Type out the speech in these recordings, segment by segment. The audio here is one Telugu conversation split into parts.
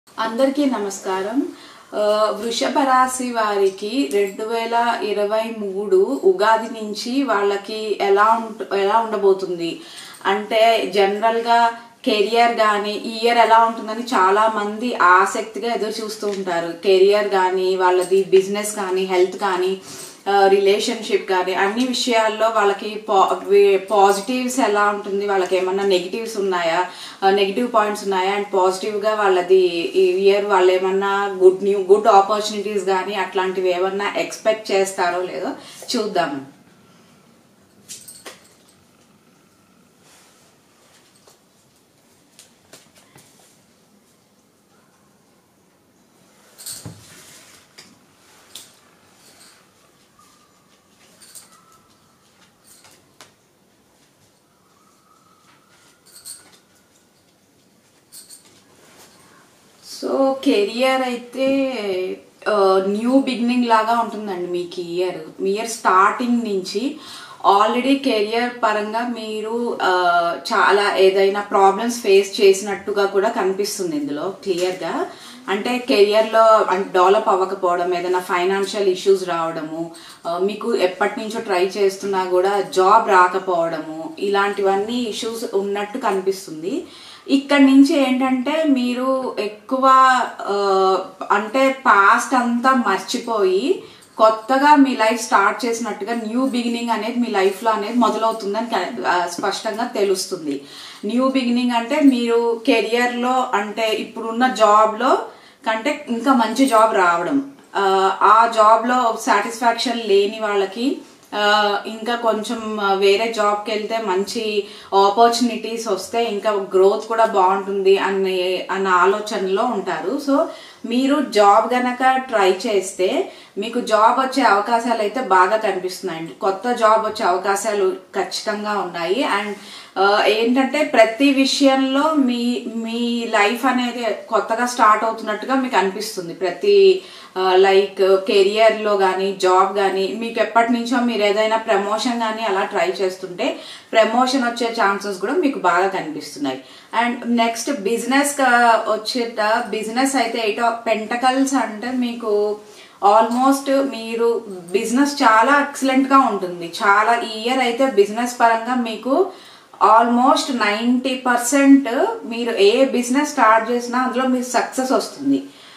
అందరికీ నమస్కారం ఆ, వృషభ రాశి వారికి రెండు వేల ఇరవై మూడు ఉగాది నుంచి వాళ్ళకి ఎలా ఉంట ఎలా ఉండబోతుంది అంటే జనరల్ గా కెరియర్ కానీ ఈ ఇయర్ ఎలా ఉంటుందని చాలా మంది ఆసక్తిగా ఎదురు చూస్తూ ఉంటారు కెరియర్ కానీ వాళ్ళది బిజినెస్ కానీ హెల్త్ కానీ రిలేషన్షిప్ కానీ అన్ని విషయాల్లో వాళ్ళకి పాజిటివ్స్ ఎలా ఉంటుంది వాళ్ళకి ఏమన్నా నెగిటివ్స్ ఉన్నాయా నెగిటివ్ పాయింట్స్ ఉన్నాయా అండ్ పాజిటివ్గా వాళ్ళది ఈ ఇయర్ వాళ్ళు ఏమన్నా గుడ్ న్యూ గుడ్ ఆపర్చునిటీస్ కానీ అట్లాంటివి ఏమన్నా ఎక్స్పెక్ట్ చేస్తారో లేదో చూద్దాము సో కెరియర్ అయితే న్యూ బిగినింగ్ లాగా ఉంటుందండి మీకు ఈ ఇయర్ మీ ఇయర్ స్టార్టింగ్ నుంచి ఆల్రెడీ కెరియర్ పరంగా మీరు ఆ, చాలా ఏదైనా ప్రాబ్లమ్స్ ఫేస్ చేసినట్టుగా కూడా కనిపిస్తుంది ఇందులో క్లియర్గా అంటే కెరియర్లో డెవలప్ అవ్వకపోవడం ఏదైనా ఫైనాన్షియల్ ఇష్యూస్ రావడము ఆ, మీకు ఎప్పటి నుంచో ట్రై చేస్తున్నా కూడా జాబ్ రాకపోవడము ఇలాంటివన్నీ ఇష్యూస్ ఉన్నట్టు కనిపిస్తుంది ఇక్కడ నుంచి ఏంటంటే మీరు ఎక్కువ ఆ, అంటే పాస్ట్ అంతా మర్చిపోయి కొత్తగా మీ లైఫ్ స్టార్ట్ చేసినట్టుగా న్యూ బిగినింగ్ అనేది మీ లైఫ్ లో అనేది మొదలవుతుందని క- ఆ, స్పష్టంగా తెలుస్తుంది న్యూ బిగినింగ్ అంటే మీరు కెరియర్ లో అంటే ఇప్పుడున్న జాబ్ లో కంటే ఇంకా మంచి జాబ్ రావడం ఆ, ఆ జాబ్ లో సాటిస్ఫాక్షన్ లేని వాళ్ళకి ఆ, ఇంకా కొంచెం వేరే జాబ్కి వెళ్తే మంచి ఆపర్చునిటీస్ వస్తే ఇంకా గ్రోత్ కూడా బాగుంటుంది అనే అన్న ఆలోచనలో ఉంటారు సో మీరు జాబ్ గనక ట్రై చేస్తే మీకు జాబ్ వచ్చే అవకాశాలు అయితే బాగా కనిపిస్తున్నాయండి కొత్త జాబ్ వచ్చే అవకాశాలు ఖచ్చితంగా ఉన్నాయి అండ్ ఆ, ఏంటంటే ప్రతి విషయంలో మీ మీ లైఫ్ అనేది కొత్తగా స్టార్ట్ అవుతున్నట్టుగా మీకు అనిపిస్తుంది ప్రతి లైక్ కెరియర్ లో కానీ జాబ్ కానీ మీకు ఎప్పటి నుంచో మీరు ఏదైనా ప్రమోషన్ కానీ అలా ట్రై చేస్తుంటే ప్రమోషన్ వచ్చే ఛాన్సెస్ కూడా మీకు బాగా కనిపిస్తున్నాయి అండ్ నెక్స్ట్ బిజినెస్ వచ్చేట బిజినెస్ అయితే ఎయిట్ ఆఫ్ పెంటకల్స్ అంటే మీకు ఆల్మోస్ట్ మీరు బిజినెస్ చాలా ఎక్సలెంట్ గా ఉంటుంది చాలా ఈ ఇయర్ అయితే బిజినెస్ పరంగా మీకు ఆల్మోస్ట్ నైంటీ పర్సెంట్ మీరు ఏ బిజినెస్ స్టార్ట్ చేసినా అందులో మీకు సక్సెస్ వస్తుంది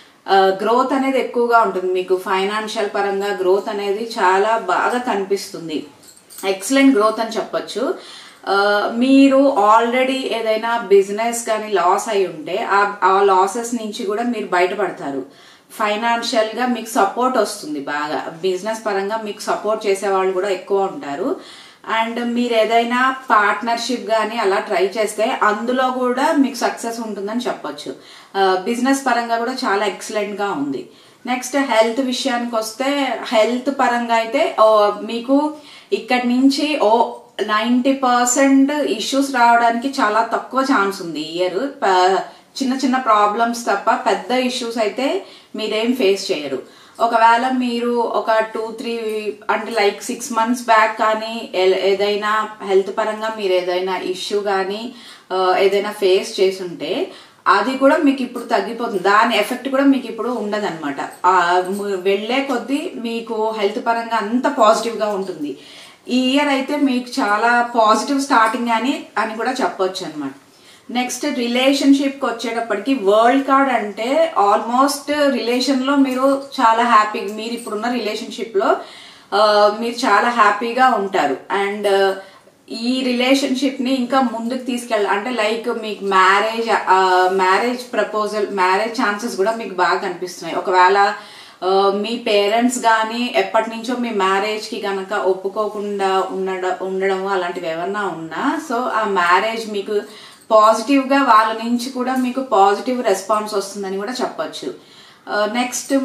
గ్రోత్ అనేది ఎక్కువగా ఉంటుంది మీకు ఫైనాన్షియల్ పరంగా గ్రోత్ అనేది చాలా బాగా కనిపిస్తుంది ఎక్సలెంట్ గ్రోత్ అని చెప్పొచ్చు ఆ, మీరు ఆల్రెడీ ఏదైనా బిజినెస్ కానీ లాస్ అయి ఉంటే ఆ- ఆ లాసెస్ నుంచి కూడా మీరు బయటపడతారు ఫైనాన్షియల్ గా మీకు సపోర్ట్ వస్తుంది బాగా బిజినెస్ పరంగా మీకు సపోర్ట్ చేసే వాళ్ళు కూడా ఎక్కువ ఉంటారు అండ్ మీరు ఏదైనా పార్ట్నర్షిప్ కానీ అలా ట్రై చేస్తే అందులో కూడా మీకు సక్సెస్ ఉంటుందని చెప్పొచ్చు బిజినెస్ పరంగా కూడా చాలా ఎక్సలెంట్ గా ఉంది నెక్స్ట్ హెల్త్ విషయానికి వస్తే హెల్త్ పరంగా అయితే ఓ, మీకు ఇక్కడి నుంచి ఓ నైంటీ పర్సెంట్ ఇష్యూస్ రావడానికి చాలా తక్కువ ఛాన్స్ ఉంది ఈ ఇయర్ చిన్న చిన్న ప్రాబ్లమ్స్ తప్ప పెద్ద ఇష్యూస్ అయితే మీరేం ఫేస్ చేయరు ఒకవేళ మీరు ఒక టూ త్రీ అంటే లైక్ సిక్స్ మంత్స్ బ్యాక్ కానీ ఏ- ఏదైనా హెల్త్ పరంగా మీరు ఏదైనా ఇష్యూ కానీ ఆ, ఏదైనా ఫేస్ చేసుంటే అది కూడా మీకు ఇప్పుడు తగ్గిపోతుంది దాని ఎఫెక్ట్ కూడా మీకు ఇప్పుడు ఉండదన్నమాట ఆ, ము- వెళ్లే కొద్దీ మీకు హెల్త్ పరంగా అంత పాజిటివ్ గా ఉంటుంది ఈ ఇయర్ అయితే మీకు చాలా పాజిటివ్ స్టార్టింగ్ అని అని కూడా చెప్పొచ్చు అనమాట నెక్స్ట్ రిలేషన్షిప్ కి వచ్చేటప్పటికి వరల్డ్ కార్డ్ అంటే ఆల్మోస్ట్ రిలేషన్ లో మీరు చాలా హ్యాపీ మీరు ఇప్పుడున్న రిలేషన్షిప్ లో ఆ, మీరు చాలా హ్యాపీగా ఉంటారు అండ్ ఈ రిలేషన్షిప్ ని ఇంకా ముందుకు తీసుకెళ్ళ అంటే లైక్ మీకు marriage marriage proposal marriage chances కూడా మీకు బాగా కనిపిస్తున్నాయి ఒకవేళ ఆ, మీ పేరెంట్స్ కానీ ఎప్పటి నుంచో మీ మ్యారేజ్ కి గనక ఒప్పుకోకుండా ఉండడం ఉండడం అలాంటివి ఏమన్నా ఉన్నా సో ఆ మ్యారేజ్ మీకు పాజిటివ్ గా వాళ్ళ నుంచి కూడా మీకు పాజిటివ్ రెస్పాన్స్ వస్తుందని కూడా చెప్పొచ్చు నెక్స్ట్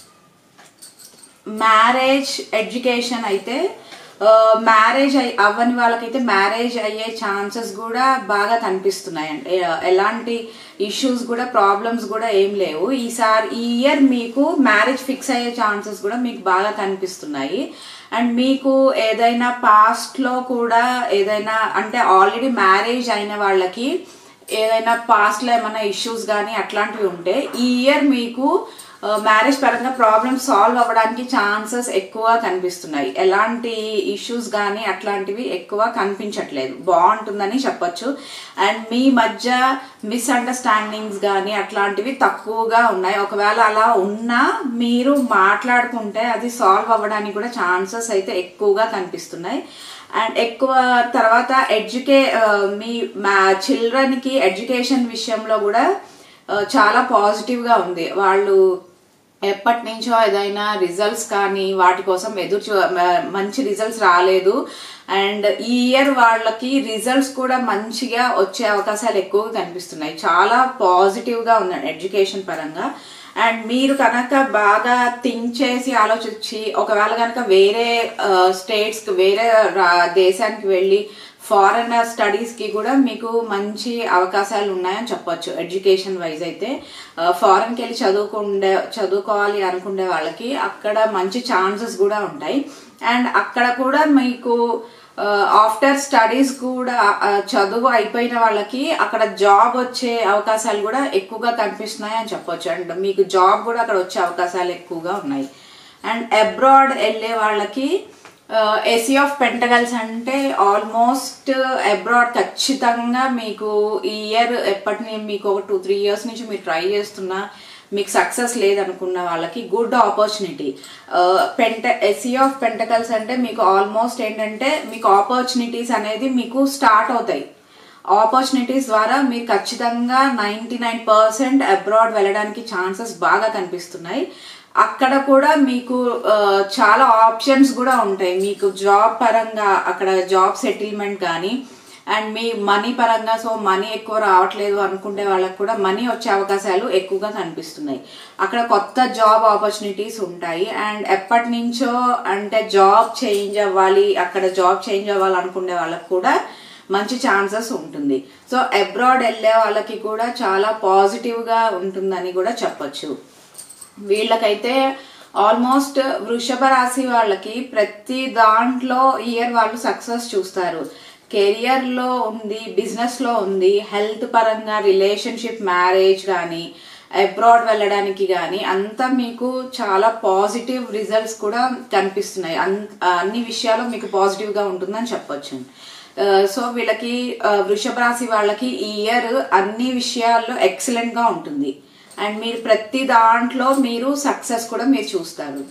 మ్యారేజ్ ఎడ్యుకేషన్ అయితే మ్యారేజ్ అవ్వని వాళ్ళకైతే మ్యారేజ్ అయ్యే ఛాన్సెస్ కూడా బాగా కనిపిస్తున్నాయి అంటే ఎలాంటి ఇష్యూస్ కూడా ప్రాబ్లమ్స్ కూడా ఏం లేవు ఈసారి ఈ ఇయర్ మీకు మ్యారేజ్ ఫిక్స్ అయ్యే ఛాన్సెస్ కూడా మీకు బాగా కనిపిస్తున్నాయి అండ్ మీకు ఏదైనా పాస్ట్ లో కూడా ఏదైనా అంటే ఆల్రెడీ మ్యారేజ్ అయిన వాళ్ళకి ఏదైనా పాస్ట్లో ఏమైనా ఇష్యూస్ కానీ అట్లాంటివి ఉంటే ఈ ఇయర్ మీకు మ్యారేజ్ పరంగా ప్రాబ్లమ్ సాల్వ్ అవ్వడానికి ఛాన్సెస్ ఎక్కువ కనిపిస్తున్నాయి ఎలాంటి ఇష్యూస్ కానీ అట్లాంటివి ఎక్కువ కనిపించట్లేదు బాగుంటుందని చెప్పొచ్చు అండ్ మీ మధ్య మిస్అండర్స్టాండింగ్స్ కానీ అట్లాంటివి తక్కువగా ఉన్నాయి ఒకవేళ అలా ఉన్నా మీరు మాట్లాడుకుంటే అది సాల్వ్ అవ్వడానికి కూడా ఛాన్సెస్ అయితే ఎక్కువగా కనిపిస్తున్నాయి అండ్ ఎక్కువ తర్వాత ఎడ్యుకే మీ మా చిల్డ్రన్కి ఎడ్యుకేషన్ విషయంలో కూడా ఆ, చాలా పాజిటివ్గా ఉంది వాళ్ళు ఎప్పటి నుంచో ఏదైనా రిజల్ట్స్ కానీ వాటి కోసం ఎదురు చూ మ- మంచి రిజల్ట్స్ రాలేదు అండ్ ఈ ఇయర్ వాళ్ళకి రిజల్ట్స్ కూడా మంచిగా వచ్చే అవకాశాలు ఎక్కువగా కనిపిస్తున్నాయి చాలా పాజిటివ్గా ఉందండి ఎడ్యుకేషన్ పరంగా అండ్ మీరు కనుక బాగా థింక్ చేసి ఆలోచించి ఒకవేళ కనుక వేరే స్టేట్స్కి వేరే రా- దేశానికి వెళ్ళి ఫారెన్ స్టడీస్కి కూడా మీకు మంచి అవకాశాలు ఉన్నాయని చెప్పొచ్చు ఎడ్యుకేషన్ వైజ్ అయితే ఫారెన్కి వెళ్ళి చదువుకుండే చదువుకోవాలి అనుకునే వాళ్ళకి అక్కడ మంచి ఛాన్సెస్ కూడా ఉంటాయి అండ్ అక్కడ కూడా మీకు ఆఫ్టర్ స్టడీస్ కూడా ఆ, చదువు అయిపోయిన వాళ్ళకి అక్కడ జాబ్ వచ్చే అవకాశాలు కూడా ఎక్కువగా కనిపిస్తున్నాయి అని చెప్పొచ్చు అండ్ మీకు జాబ్ కూడా అక్కడ వచ్చే అవకాశాలు ఎక్కువగా ఉన్నాయి అండ్ అబ్రాడ్ వెళ్ళే వాళ్ళకి ఎసీ ఆఫ్ పెంటగల్స్ అంటే ఆల్మోస్ట్ అబ్రాడ్ ఖచ్చితంగా మీకు ఈ ఇయర్ ఎప్పటి నుంచి మీకు ఒక టూ త్రీ ఇయర్స్ నుంచి మీరు ట్రై చేస్తున్నా మీకు సక్సెస్ లేదనుకున్న వాళ్ళకి good opportunity pentacles of pentacles అంటే మీకు ఆల్మోస్ట్ ఏంటంటే మీకు ఆపర్చునిటీస్ అనేది మీకు స్టార్ట్ అవుతాయి ఆపర్చునిటీస్ ద్వారా మీరు ఖచ్చితంగా నైంటీ నైన్ పర్సెంట్ అబ్రాడ్ వెళ్ళడానికి ఛాన్సెస్ బాగా కనిపిస్తున్నాయి అక్కడ కూడా మీకు ఆ, చాలా ఆప్షన్స్ కూడా ఉంటాయి మీకు జాబ్ పరంగా అక్కడ జాబ్ సెటిల్మెంట్ కానీ అండ్ మీ మనీ పరంగా సో మనీ ఎక్కువ రావట్లేదు అనుకుంటే వాళ్ళకి కూడా మనీ వచ్చే అవకాశాలు ఎక్కువగా కనిపిస్తున్నాయి అక్కడ కొత్త జాబ్ ఆపర్చునిటీస్ ఉంటాయి అండ్ ఎప్పటి నుంచో అంటే జాబ్ చేంజ్ అవ్వాలి అక్కడ జాబ్ చేంజ్ అవ్వాలి అనుకునే వాళ్ళకి కూడా మంచి ఛాన్సెస్ ఉంటుంది సో అబ్రాడ్ వెళ్ళే వాళ్ళకి కూడా చాలా పాజిటివ్గా ఉంటుందని కూడా చెప్పొచ్చు వీళ్ళకైతే ఆల్మోస్ట్ వృషభ రాశి వాళ్ళకి ప్రతి దాంట్లో ఇయర్ వాళ్ళు సక్సెస్ చూస్తారు కెరియర్ లో ఉంది బిజినెస్ లో ఉంది హెల్త్ పరంగా రిలేషన్షిప్ మ్యారేజ్ కానీ అబ్రాడ్ వెళ్ళడానికి కానీ అంతా మీకు చాలా పాజిటివ్ రిజల్ట్స్ కూడా కనిపిస్తున్నాయి అన్- అన్ని విషయాలు మీకు పాజిటివ్ గా ఉంటుందని చెప్పొచ్చు ఆ, సో వీళ్ళకి ఆ, వృషభ రాశి వాళ్ళకి ఈ ఇయర్ అన్ని విషయాల్లో ఎక్సలెంట్ గా ఉంటుంది అండ్ మీరు ప్రతి దాంట్లో మీరు సక్సెస్ కూడా మీరు చూస్తారు